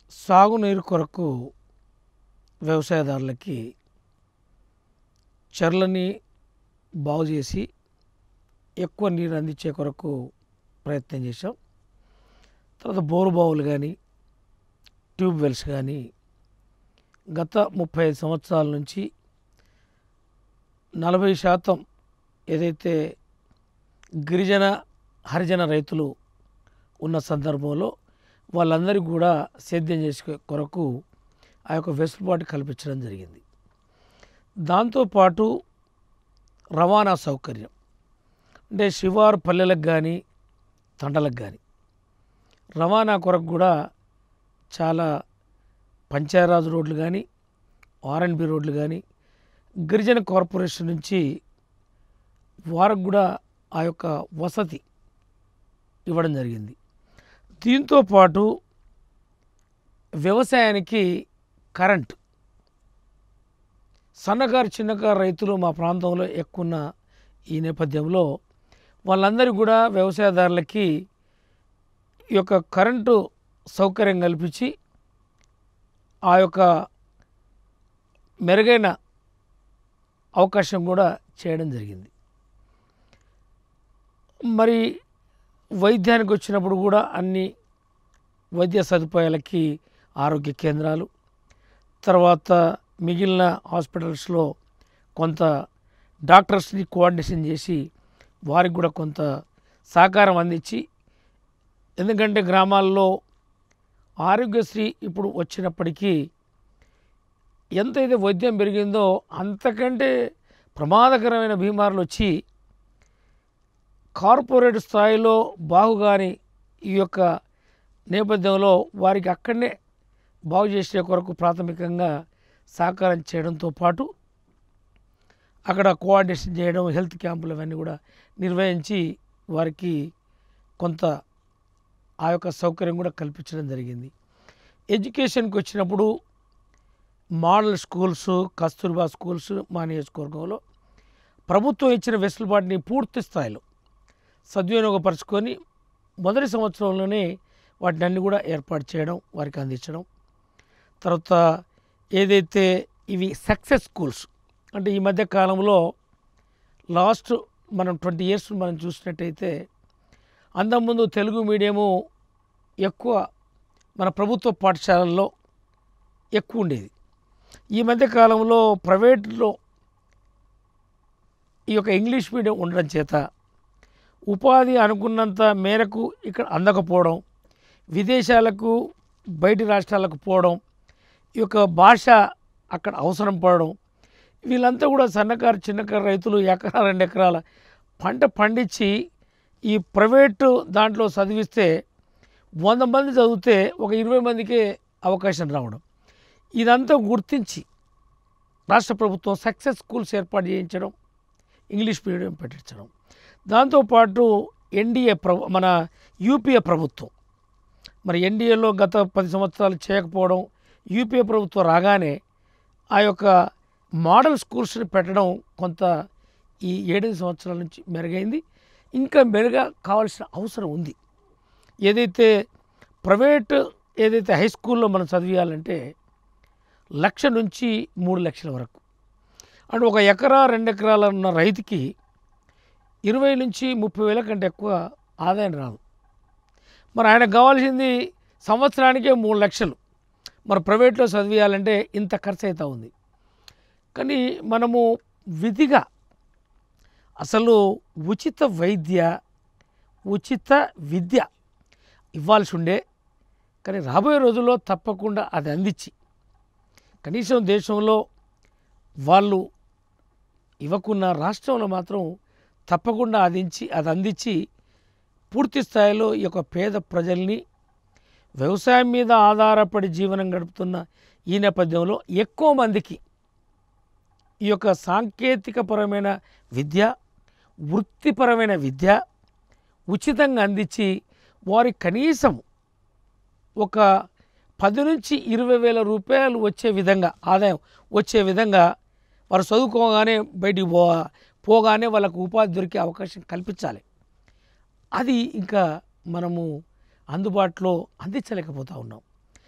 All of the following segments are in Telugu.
సాగునీరు కొరకు వ్యవసాయదారులకి చెర్లని బాగు చేసి ఎక్కువ నీరు అందించే కొరకు ప్రయత్నం చేశాం తర్వాత బోరు బావులు కానీ ట్యూబ్ వెల్స్ కానీ గత ముప్పై ఐదు సంవత్సరాల నుంచి నలభై శాతం ఏదైతే గిరిజన హరిజన రైతులు ఉన్న సందర్భంలో వాళ్ళందరికీ కూడా సేద్యం చేసే కొరకు ఆ యొక్క వెసులుబాటు కల్పించడం జరిగింది దాంతోపాటు రవాణా సౌకర్యం అంటే శివారు పల్లెలకు కానీ తండలకు కానీ రవాణా కొరకు కూడా చాలా పంచాయరాజు రోడ్లు కానీ ఆర్ఎన్బి రోడ్లు కానీ గిరిజన కార్పొరేషన్ నుంచి వారికి కూడా ఆ యొక్క వసతి ఇవ్వడం జరిగింది దీంతో పాటు వ్యవసాయానికి కరెంట్ సన్నకారు చిన్నకారు రైతులు మా ప్రాంతంలో ఎక్కువ ఉన్న ఈ నేపథ్యంలో వాళ్ళందరికీ కూడా వ్యవసాయదారులకి ఈ యొక్క కరెంటు సౌకర్యం కల్పించి ఆ యొక్క మెరుగైన అవకాశం కూడా చేయడం జరిగింది మరి వైద్యానికి వచ్చినప్పుడు కూడా అన్ని వైద్య సదుపాయాలకి ఆరోగ్య కేంద్రాలు తర్వాత మిగిలిన హాస్పిటల్స్లో కొంత డాక్టర్స్ని కోఆర్డినేషన్ చేసి వారికి కూడా కొంత సహకారం అందించి ఎందుకంటే గ్రామాల్లో ఆరోగ్యశ్రీ ఇప్పుడు వచ్చినప్పటికీ ఎంతైతే వైద్యం పెరిగిందో అంతకంటే ప్రమాదకరమైన బీమారులు వచ్చి కార్పొరేట్ స్థాయిలో బాగుగాని ఈ యొక్క నేపథ్యంలో వారికి అక్కడనే బాగు చేసే కొరకు ప్రాథమికంగా సహకారం చేయడంతో పాటు అక్కడ కోఆర్డినేషన్ చేయడం హెల్త్ క్యాంపులు అవన్నీ కూడా నిర్వహించి వారికి కొంత ఆ యొక్క సౌకర్యం కూడా కల్పించడం జరిగింది ఎడ్యుకేషన్కి వచ్చినప్పుడు మోడల్ స్కూల్స్ కస్తూర్బా స్కూల్స్ మా నియోజకవర్గంలో ప్రభుత్వం ఇచ్చిన వెసులుబాటుని పూర్తి స్థాయిలో సద్వినియోగపరచుకొని మొదటి సంవత్సరంలోనే వాటిని అన్ని కూడా ఏర్పాటు చేయడం వారికి అందించడం తర్వాత ఏదైతే ఇవి సక్సెస్ స్కూల్స్ అంటే ఈ మధ్య కాలంలో లాస్ట్ మనం ట్వంటీ ఇయర్స్ మనం చూసినట్టయితే అంతకుముందు తెలుగు మీడియము ఎక్కువ మన ప్రభుత్వ పాఠశాలల్లో ఎక్కువ ఉండేది ఈ మధ్య కాలంలో ప్రైవేట్లో ఈ యొక్క ఇంగ్లీష్ మీడియం ఉండడం చేత ఉపాధి అనుకున్నంత మేరకు ఇక్కడ అందకపోవడం విదేశాలకు బయటి రాష్ట్రాలకు పోవడం ఈ యొక్క భాష అక్కడ అవసరం పడడం వీళ్ళంతా కూడా సన్నకారు చిన్నకారు రైతులు ఎకరా రెండు ఎకరాల పంట పండించి ఈ ప్రైవేటు దాంట్లో చదివిస్తే వంద మంది చదివితే ఒక ఇరవై మందికే అవకాశం రావడం ఇదంతా గుర్తించి రాష్ట్ర ప్రభుత్వం సక్సెస్ స్కూల్స్ ఏర్పాటు చేయించడం ఇంగ్లీష్ మీడియం పెట్టించడం దాంతోపాటు ఎన్డీఏ ప్రభు మన యూపీఏ ప్రభుత్వం మరి ఎన్డీఏలో గత పది సంవత్సరాలు చేయకపోవడం యూపీఏ ప్రభుత్వం రాగానే ఆ యొక్క మోడల్ స్కూల్స్ని పెట్టడం కొంత ఈ ఏడెనిమిది సంవత్సరాల నుంచి మెరుగైంది ఇంకా మెరుగా కావాల్సిన అవసరం ఉంది ఏదైతే ప్రైవేట్ ఏదైతే హై స్కూల్లో మనం చదివియాలంటే లక్ష నుంచి మూడు లక్షల వరకు అంటే ఒక ఎకరా రెండు ఎకరాల ఉన్న రైతుకి ఇరవై నుంచి ముప్పై వేల కంటే ఎక్కువ ఆదాయం రాదు మరి ఆయనకు కావాల్సింది సంవత్సరానికే మూడు లక్షలు మరి ప్రైవేట్లో చదివియాలంటే ఇంత ఖర్చు అవుతూ ఉంది కానీ మనము విధిగా అసలు ఉచిత వైద్య ఉచిత విద్య ఇవ్వాల్సి ఉండే కానీ రాబోయే రోజుల్లో తప్పకుండా అది అందించి కనీసం దేశంలో వాళ్ళు ఇవ్వకున్న రాష్ట్రంలో మాత్రం తప్పకుండా అదించి అది అందించి పూర్తి స్థాయిలో ఈ యొక్క పేద ప్రజల్ని వ్యవసాయం మీద ఆధారపడి జీవనం గడుపుతున్న ఈ నేపథ్యంలో ఎక్కువ మందికి ఈ యొక్క సాంకేతికపరమైన విద్య వృత్తిపరమైన విద్య ఉచితంగా అందించి వారి కనీసం ఒక పది నుంచి ఇరవై వేల రూపాయలు వచ్చే విధంగా ఆదాయం వచ్చే విధంగా వారు చదువుకోగానే బయటికి పో పోగానే వాళ్ళకు ఉపాధి దొరికే అవకాశం కల్పించాలి అది ఇంకా మనము అందుబాటులో అందించలేకపోతా ఉన్నాం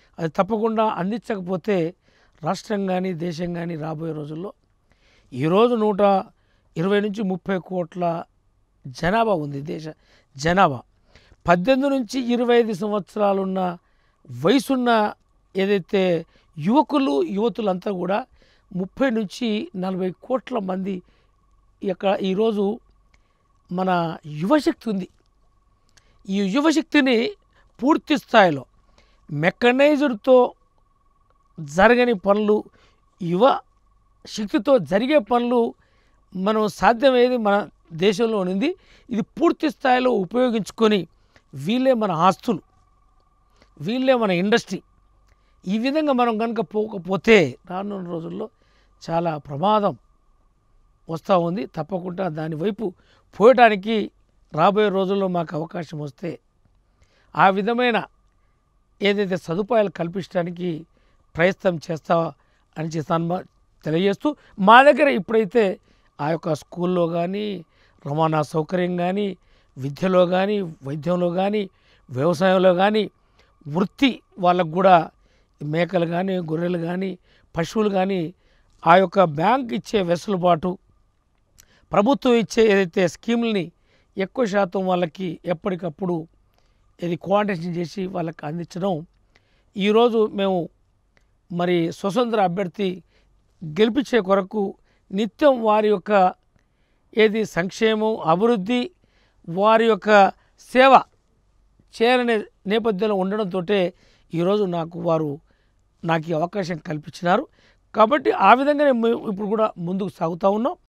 అది తప్పకుండా అందించకపోతే రాష్ట్రం కానీ దేశం కానీ రాబోయే రోజుల్లో ఈరోజు నూట ఇరవై నుంచి ముప్పై కోట్ల జనాభా ఉంది దేశ జనాభా పద్దెనిమిది నుంచి ఇరవై ఐదు సంవత్సరాలున్న వయసున్న ఏదైతే యువకులు యువతులంతా కూడా ముప్పై నుంచి నలభై కోట్ల మంది ఇక్కడ ఈరోజు మన యువశక్తి ఉంది ఈ యువశక్తిని పూర్తి స్థాయిలో మెకనైజ్డ్తో జరగని పనులు యువ శక్తితో జరిగే పనులు మనం సాధ్యమయ్యేది మన దేశంలో ఉంది ఇది పూర్తి స్థాయిలో ఉపయోగించుకొని వీళ్ళే మన ఆస్తులు వీళ్ళే మన ఇండస్ట్రీ ఈ విధంగా మనం కనుక పోకపోతే రానున్న రోజుల్లో చాలా ప్రమాదం వస్తూ ఉంది తప్పకుండా దాని వైపు పోయటానికి రాబోయే రోజుల్లో మాకు అవకాశం వస్తే ఆ విధమైన ఏదైతే సదుపాయాలు కల్పించడానికి ప్రయత్నం చేస్తా అని చేస్తాను తెలియజేస్తూ మా దగ్గర ఇప్పుడైతే ఆ యొక్క స్కూల్లో కానీ రవాణా సౌకర్యం కానీ విద్యలో కానీ వైద్యంలో కానీ వ్యవసాయంలో కానీ వృత్తి వాళ్ళకు కూడా మేకలు కానీ గొర్రెలు కానీ పశువులు కానీ ఆ యొక్క బ్యాంక్ ఇచ్చే వెసులుబాటు ప్రభుత్వం ఇచ్చే ఏదైతే స్కీముల్ని ఎక్కువ శాతం వాళ్ళకి ఎప్పటికప్పుడు ఇది కోఆర్డినేషన్ చేసి వాళ్ళకి అందించడం ఈరోజు మేము మరి స్వతంత్ర అభ్యర్థి గెలిపించే కొరకు నిత్యం వారి యొక్క ఏది సంక్షేమం అభివృద్ధి వారి యొక్క సేవ చేయాలనే నేపథ్యంలో ఉండడంతో ఈరోజు నాకు వారు నాకు ఈ అవకాశం కల్పించినారు కాబట్టి ఆ విధంగానే మేము ఇప్పుడు కూడా ముందుకు సాగుతూ ఉన్నాం